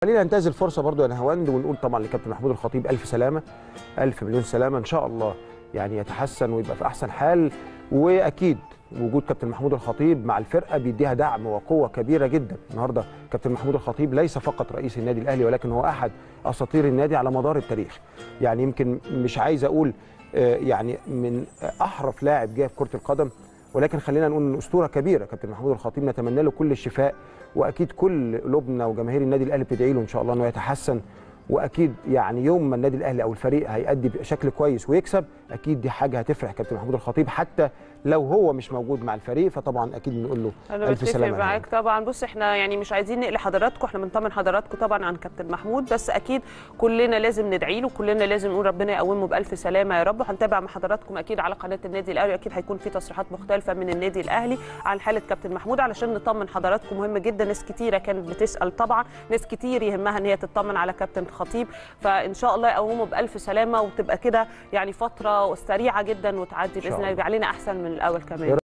خلينا ننتهز الفرصه برضو يا نهاوند ونقول طبعا لكابتن محمود الخطيب الف سلامه الف مليون سلامه ان شاء الله يعني يتحسن ويبقى في احسن حال واكيد وجود كابتن محمود الخطيب مع الفرقه بيديها دعم وقوه كبيره جدا النهارده كابتن محمود الخطيب ليس فقط رئيس النادي الاهلي ولكن هو احد اساطير النادي على مدار التاريخ يعني يمكن مش عايز اقول آه، يعني من احرف لاعب جه في كره القدم ولكن خلينا نقول ان اسطوره كبيره كابتن محمود الخطيب نتمنى له كل الشفاء واكيد كل قلوبنا وجماهير النادي الاهلي بتدعي له ان شاء الله انه يتحسن واكيد يعني يوم ما النادي الاهلي او الفريق هيأدي بشكل كويس ويكسب اكيد دي حاجه هتفرح كابتن محمود الخطيب حتى لو هو مش موجود مع الفريق فطبعا اكيد بنقول له انا الف بتفق سلامه معاك طبعا بص احنا يعني مش عايزين نقل حضراتكم احنا بنطمن حضراتكم طبعا عن كابتن محمود بس اكيد كلنا لازم ندعي له كلنا لازم نقول ربنا يقومه بالف سلامه يا رب وهنتابع مع حضراتكم اكيد على قناه النادي الاهلي اكيد هيكون في تصريحات مختلفه من النادي الاهلي عن حاله كابتن محمود علشان نطمن حضراتكم مهم جدا ناس كتيره كانت بتسال طبعا ناس كتير يهمها ان هي تطمن على كابتن خطيب فان شاء الله يقومه بالف سلامه وتبقى كده يعني فتره سريعه جدا وتعدي شاء باذن الله الله. يبقى علينا احسن من الاول كمان